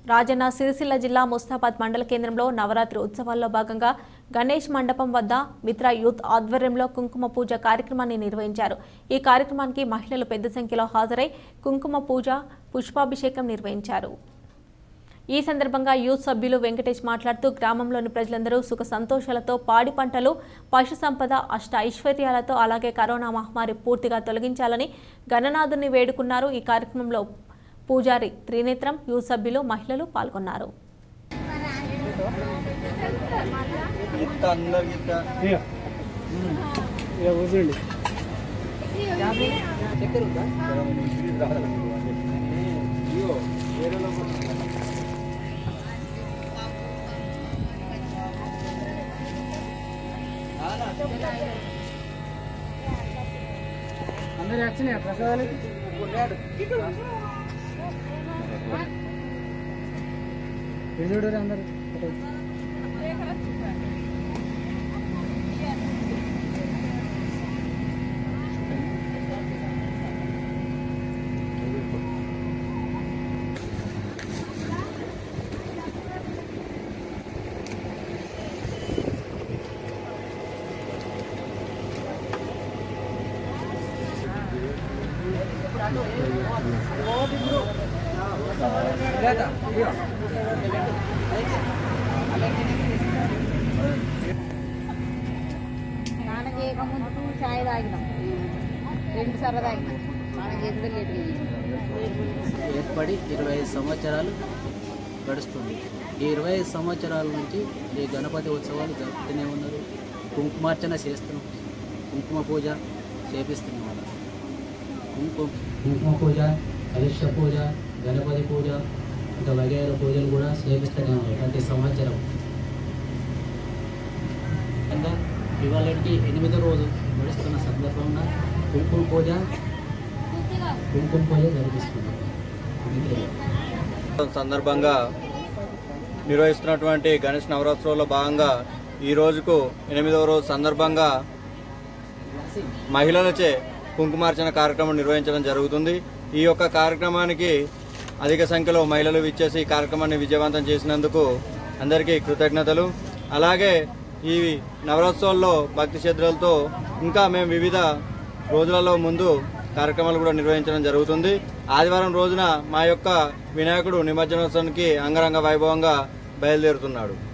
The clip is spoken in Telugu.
రాజన్న సిరిసిల్ల జిల్లా ముస్తాబాద్ మండల కేంద్రంలో నవరాత్రి ఉత్సవాల్లో భాగంగా గణేష్ మండపం వద్ద మిత్ర యూత్ ఆధ్వర్యంలో కుంకుమ పూజ కార్యక్రమాన్ని నిర్వహించారు ఈ కార్యక్రమానికి మహిళలు పెద్ద సంఖ్యలో హాజరై కుంకుమ పూజ పుష్పాభిషేకం నిర్వహించారు ఈ సందర్భంగా యూత్ సభ్యులు వెంకటేష్ మాట్లాడుతూ గ్రామంలోని ప్రజలందరూ సుఖ సంతోషాలతో పాడి పంటలు పశు సంపద అష్ట ఐశ్వర్యాలతో అలాగే కరోనా మహమ్మారి పూర్తిగా తొలగించాలని గణనాథుని వేడుకున్నారు ఈ కార్యక్రమంలో పూజారి త్రినేత్రం యూత్ సభ్యులు మహిళలు పాల్గొన్నారు ఇంత అందరికి ఇంత ఇక ఇక కూర్చోండి అందరు వచ్చినాయి ప్రసాదాలకి చూడు అందరు స్నానం చేయకముందు చాయ్ తాగినాం రెండు సార్లు తాగినాం స్నానం చేసిందో లేదు ఏర్పడి ఇరవై ఐదు సంవత్సరాలు గడుస్తుంది ఈ ఇరవై ఐదు సంవత్సరాల నుంచి ఈ గణపతి ఉత్సవాలు జరుపుతూనే ఉన్నారు కుంకుమార్చన చేస్తున్నాం కుంకుమ పూజ చేపిస్తూనే ఉన్నారు కుంకుమ కుంకుమ పూజ కలుష్య పూజ గణపతి పూజ ఇంకా వగైరా పూజలు కూడా చేపిస్తూనే ఉన్నారు ప్రతి సంవత్సరం ఇంకా ఇవాళకి ఎనిమిదో రోజు నడుస్తున్న సందర్భంగా కుంకుమ పూజ కుంకుమ పూజ జరిపిస్తున్నాం ఇంతే. సందర్భంగా నిర్వహిస్తున్నటువంటి గణేష్ నవరాత్రుల్లో భాగంగా ఈ రోజుకు ఎనిమిదవ రోజు సందర్భంగా మహిళలచే కుంకుమార్చన కార్యక్రమం నిర్వహించడం జరుగుతుంది ఈ యొక్క కార్యక్రమానికి అధిక సంఖ్యలో మహిళలు విచ్చేసి ఈ కార్యక్రమాన్ని విజయవంతం చేసినందుకు అందరికీ కృతజ్ఞతలు అలాగే ఈ నవరాత్రోత్సవాల్లో భక్తి శ్రద్ధలతో ఇంకా మేము వివిధ రోజులలో ముందు కార్యక్రమాలు కూడా నిర్వహించడం జరుగుతుంది ఆదివారం రోజున మా యొక్క వినాయకుడు నిమజ్జనోత్సవానికి అంగరంగ వైభవంగా బయలుదేరుతున్నాడు